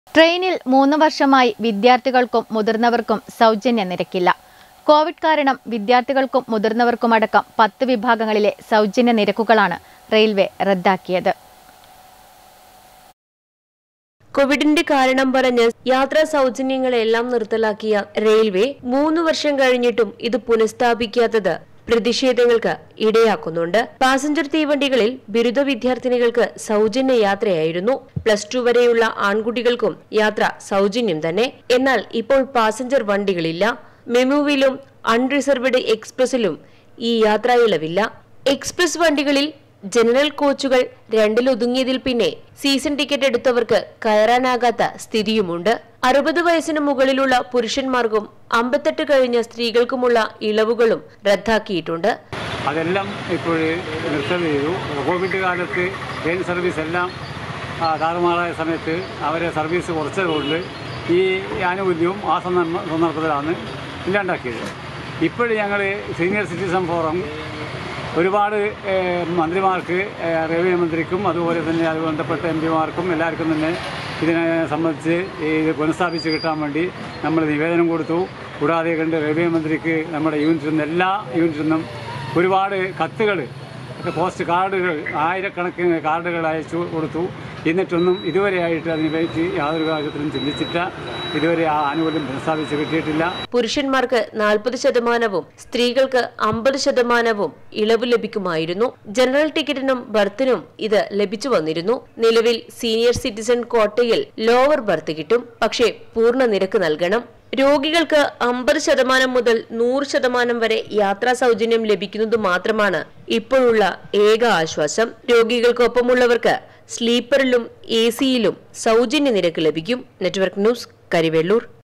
ട്രെയിനിൽ മൂന്ന് വർഷമായി വിദ്യാർത്ഥികൾക്കും മുതിർന്നവർക്കും സൗജന്യ നിരക്കില്ല കോവിഡ് കാരണം വിദ്യാർത്ഥികൾക്കും മുതിർന്നവർക്കുമടക്കം പത്ത് വിഭാഗങ്ങളിലെ സൗജന്യ നിരക്കുകളാണ് റെയിൽവേ റദ്ദാക്കിയത് കോവിഡിന്റെ കാരണം പറഞ്ഞ് യാത്രാ സൗജന്യങ്ങളെല്ലാം നിർത്തലാക്കിയ റെയിൽവേ മൂന്ന് വർഷം കഴിഞ്ഞിട്ടും ഇത് പുനഃസ്ഥാപിക്കാത്തത് പ്രതിഷേധങ്ങൾക്ക് ഇടയാക്കുന്നുണ്ട് പാസഞ്ചർ തീവണ്ടികളിൽ ബിരുദ വിദ്യാർത്ഥിനികൾക്ക് സൗജന്യ യാത്രയായിരുന്നു പ്ലസ് ടു വരെയുള്ള ആൺകുട്ടികൾക്കും യാത്ര സൗജന്യം തന്നെ എന്നാൽ ഇപ്പോൾ പാസഞ്ചർ വണ്ടികളില്ല മെമുവിലും അൺറിസർവ്ഡ് എക്സ്പ്രസിലും ഈ യാത്രാ ഇളവില്ല എക്സ്പ്രസ് വണ്ടികളിൽ ജനറൽ കോച്ചുകൾ രണ്ടിലൊതുങ്ങിയതിൽ പിന്നെ സീസൺ ടിക്കറ്റ് എടുത്തവർക്ക് കയറാനാകാത്ത സ്ഥിതിയുമുണ്ട് അറുപത് വയസ്സിന് മുകളിലുള്ള പുരുഷന്മാർക്കും അമ്പത്തെട്ട് കഴിഞ്ഞ സ്ത്രീകൾക്കുമുള്ള ഇളവുകളും റദ്ദാക്കിയിട്ടുണ്ട് അതെല്ലാം ഇപ്പോൾ നിർത്തൽ ചെയ്തു കോവിഡ് കാലത്ത് ട്രെയിൻ സർവീസ് എല്ലാം ആ, താറുമാറായ സമയത്ത് അവരെ സർവീസ് കുറച്ചതുകൊണ്ട് ഈ ആനുകൂല്യവും ആ സന്ദർഭ സന്ദർഭത്തിലാണ് ഇല്ലാണ്ടാക്കിയത് ഇപ്പോഴും ഞങ്ങൾ സീനിയർ സിറ്റിസൺ ഫോറം ഒരുപാട് ഏഹ്, മന്ത്രിമാർക്ക് ഏഹ്, റെയിൽവേ മന്ത്രിക്കും അതുപോലെ തന്നെ അത് ബന്ധപ്പെട്ട എം പിമാർക്കും എല്ലാവർക്കും തന്നെ ഇതിനെ സംബന്ധിച്ച് ഇത് പുനഃസ്ഥാപിച്ച് കിട്ടാൻ വേണ്ടി നമ്മൾ നിവേദനം കൊടുത്തു കൂടാതെ കണ്ട് റെയിൽവേ മന്ത്രിക്ക് നമ്മുടെ യൂണിറ്റിൽ നിന്ന് എല്ലാ യൂണിറ്റിൽ നിന്നും ഒരുപാട് കത്തുകൾ പോസ്റ്റ് കാർഡുകൾ ആയിരക്കണക്കിന് കാർഡുകൾ അയച്ചു കൊടുത്തു എന്നിട്ടൊന്നും ഇതുവരെയായിട്ട് അതിനെപ്പറ്റി യാതൊരു കാര്യത്തിലും ചിന്തിച്ചില്ല ഇതുവരെ ആ ആനുകൂല്യം പുനഃസ്ഥാപിച്ച് കിട്ടിയിട്ടില്ല പുരുഷന്മാർക്ക് നാൽപ്പത് ശതമാനവും സ്ത്രീകൾക്ക് അമ്പത് ശതമാനവും ഇളവ് ലഭിക്കുമായിരുന്നു ജനറൽ ടിക്കറ്റിനും ബർത്തിനും ഇത് ലഭിച്ചു വന്നിരുന്നു നിലവിൽ സീനിയർ സിറ്റിസൺ കോട്ടയിൽ ലോവർ ബർത്ത് കിട്ടും പക്ഷേ പൂർണ്ണ നിരക്ക് നൽകണം രോഗികൾക്ക് അമ്പത് ശതമാനം മുതൽ നൂറ് ശതമാനം വരെ യാത്രാ സൗജന്യം ലഭിക്കുന്നത് മാത്രമാണ് ഇപ്പോഴുള്ള ഏക ആശ്വാസം രോഗികൾക്കൊപ്പമുള്ളവർക്ക് സ്ലീപ്പറിലും എ സിയിലും സൗജന്യ നിരക്ക് ലഭിക്കും നെറ്റ്വർക്ക് ന്യൂസ് കരിവെള്ളൂർ